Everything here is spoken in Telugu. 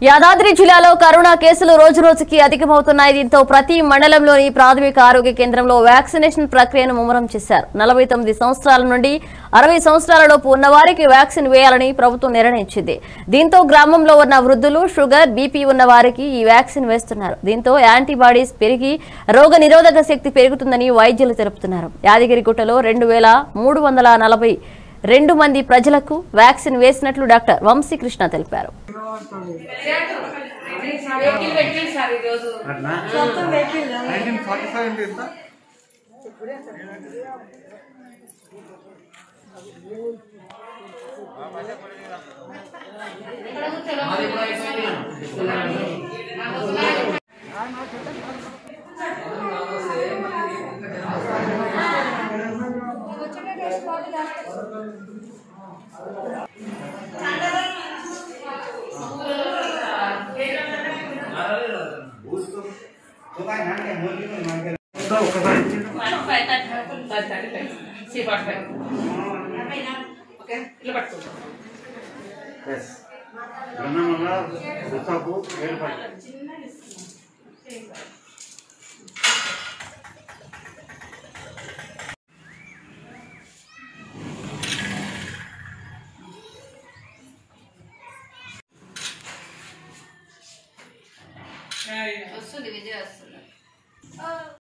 యాదాద్రి జిల్లాలో కరోనా కేసులు రోజు రోజుకి అధికమవుతున్నాయి దీంతో ప్రతి మండలంలోని ప్రాథమిక ఆరోగ్య కేంద్రంలో వ్యాక్సినేషన్ ప్రక్రియను ముమ్మరం చేశారు నలభై తొమ్మిది సంవత్సరాల నుండి అరవై సంవత్సరాలలోపు ఉన్న వారికి వ్యాక్సిన్ వేయాలని ప్రభుత్వం నిర్ణయించింది దీంతో గ్రామంలో ఉన్న వృద్ధులు షుగర్ బీపీ ఉన్న వారికి ఈ వ్యాక్సిన్ వేస్తున్నారు దీంతో యాంటీబాడీస్ పెరిగి రోగ నిరోధక శక్తి పెరుగుతుందని వైద్యులు తెలుపుతున్నారు యాదగిరిగుట్టలో రెండు వేల మూడు వందల నలభై రెండు మంది ప్రజలకు వ్యాక్సిన్ వేసినట్లు డాక్టర్ వంశీకృష్ణ తెలిపారు వెహికల్ పెట్టింది సార్ ఈరోజు నైన్టీన్ ఫార్టీ ఫైవ్ అంటే ఎంత ఇంకా ఒకసారి ఇచ్చిండు. Five thirty five thirty five C forty five okay ఇట్లా పట్టుకో ఎస్ గన్నమల్ల ఉసాపు వేలుపల్లి వస్తుంది విజయ్ వస్తుంది